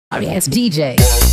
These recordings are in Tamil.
Yes, DJ.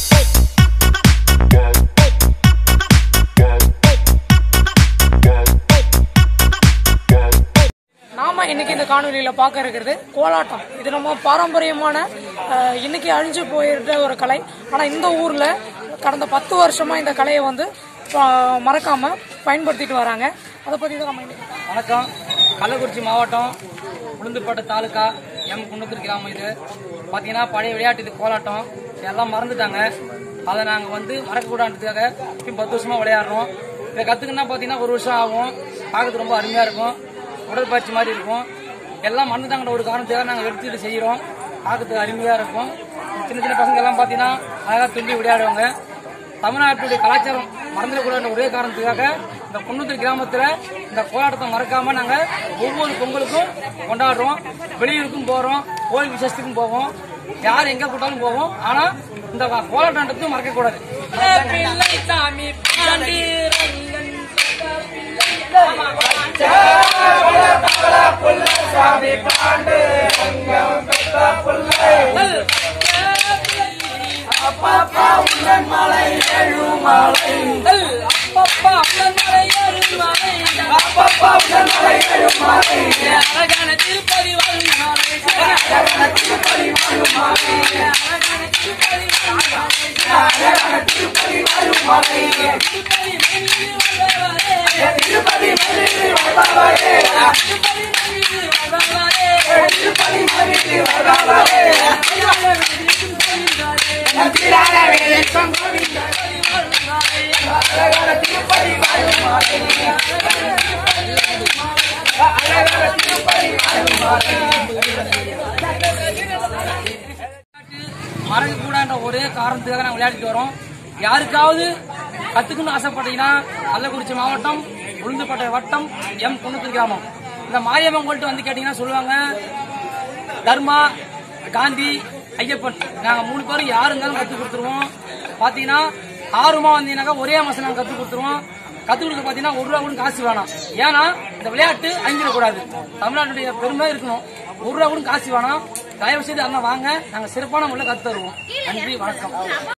நாம இன்னைக்கு இந்த காணொலியில பார்க்க இருக்கிறது கோலாட்டம் இது நம்ம பாரம்பரியமான அஹ், இன்னைக்கு அழிஞ்சு போயிருந்த ஒரு கலை ஆனா இந்த ஊர்ல கடந்த பத்து வருஷமா இந்த கலையை வந்து அஹ், மறக்காம பயன்படுத்திட்டு வராங்க அதை பத்தி தான் நம்ம இன்னைக்கு வணக்கம் கள்ளக்குறிச்சி மாவட்டம் உளுந்துப்பட்டு தாலுக்கா எம் குன்னத்தூர் கிராமம் இது பார்த்தீங்கன்னா பழைய விளையாட்டு இது கோலாட்டம் எல்லாம் மறந்துட்டாங்க அதை நாங்கள் வந்து மறக்கக்கூடாதுக்காக இப்போ பத்து வருஷமாக விளையாடுறோம் இதை கற்றுக்குன்னா பார்த்தீங்கன்னா ஒரு வருஷம் ஆகும் பார்க்கறதுக்கு ரொம்ப அருமையாக இருக்கும் உடற்பயிற்சி மாதிரி இருக்கும் எல்லாம் மறந்துட்டாங்கிற ஒரு காரணத்துக்காக நாங்கள் எடுத்துக்கிட்டு செய்கிறோம் பார்க்கறதுக்கு அருமையாக இருக்கும் சின்ன சின்ன பசங்க எல்லாம் பார்த்தீங்கன்னா அழகாக துள்ளி விளையாடுவாங்க தமிழ்நாட்டுடைய கலாச்சாரம் மறந்துடக்கூடாத ஒரே காரணத்துக்காக இந்த குன்னத்தூர் கிராமத்துல இந்த கோலாட்டத்தை மறக்காம நாங்க ஒவ்வொரு பொங்கலுக்கும் கொண்டாடுறோம் வெளியூருக்கும் போறோம் கோயில் விசேஷத்துக்கும் போவோம் யார் எங்க கூட்டாலும் போவோம் ஆனா இந்த கோலாட்டத்தை மறக்க கூடாது மறக்கக்கூடாதுன்ற ஒரே காரணத்துக்காக நாங்கள் விளையாடிட்டு வரோம் யாருக்காவது கத்துக்கணும்னு ஆசைப்பட்டீங்கன்னா கள்ளக்குறிச்சி மாவட்டம் உளுந்துப்பட்டை வட்டம் எம் குன்னத்தூர் கிராமம் இந்த மாரியம்மன் கோயில்ட்டு வந்து கேட்டீங்கன்னா சொல்லுவாங்க தர்மா காந்தி ஐயப்பன் நாங்க மூணு பேரும் யாரு இருந்தாலும் கத்து கொடுத்துருவோம் பாத்தீங்கன்னா ஆர்வமா வந்தீங்கன்னாக்கா ஒரே மாசம் நாங்க கத்து கொடுத்துருவோம் கத்து கொடுக்க பாத்தீங்கன்னா ஒரு ரூபா கூட காசு வேணாம் ஏன்னா இந்த விளையாட்டு அழிஞ்சிடக்கூடாது தமிழ்நாட்டுடைய பெருமை இருக்கணும் ஒரு ரூபா கூட காசு வேணாம் தயவு செய்து அண்ணா வாங்க நாங்க சிறப்பான முறையில் கத்து தருவோம் நன்றி வணக்கம்